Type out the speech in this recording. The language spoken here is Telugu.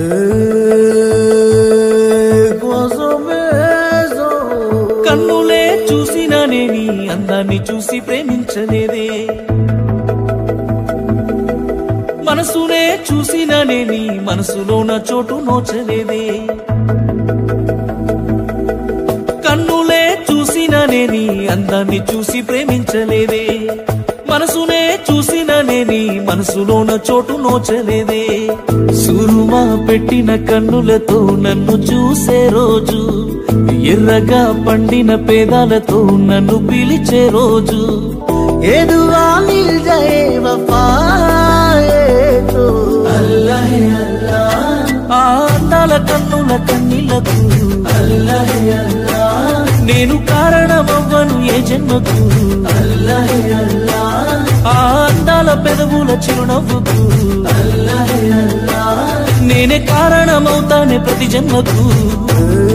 కన్నులే చూసినానే నీ అందాన్ని చూసి ప్రేమించలేదే మనసునే చూసినానే నీ మనసులోన చోటు నోచలేదే కన్నులే చూసినానే నీ అందాన్ని చూసి ప్రేమించలేదే మనసునే చూసినానే నీ మనసులోన చోటు నోచలేదే సురుమా పెట్టిన కన్నులతో నన్ను చూసే రోజు ఎర్రగా పండిన పేదాలతో నన్ను పిలిచే రోజు ये दुआ मिल जाए वफाए तो అల్లాహ్ అల్లాహ్ ఆ అందాల కన్నుల కన్నీళ్లకు అల్లాహ్ అల్లాహ్ నేను కారణమవ్వను ఏ జన్మకు అల్లాహ్ అల్లాహ్ ఆ అందాల పెదవుల చిరునవ్వుకు అల్లాహ్ అల్లాహ్ నేనే కారణమవుతానే ప్రతి జన్మకు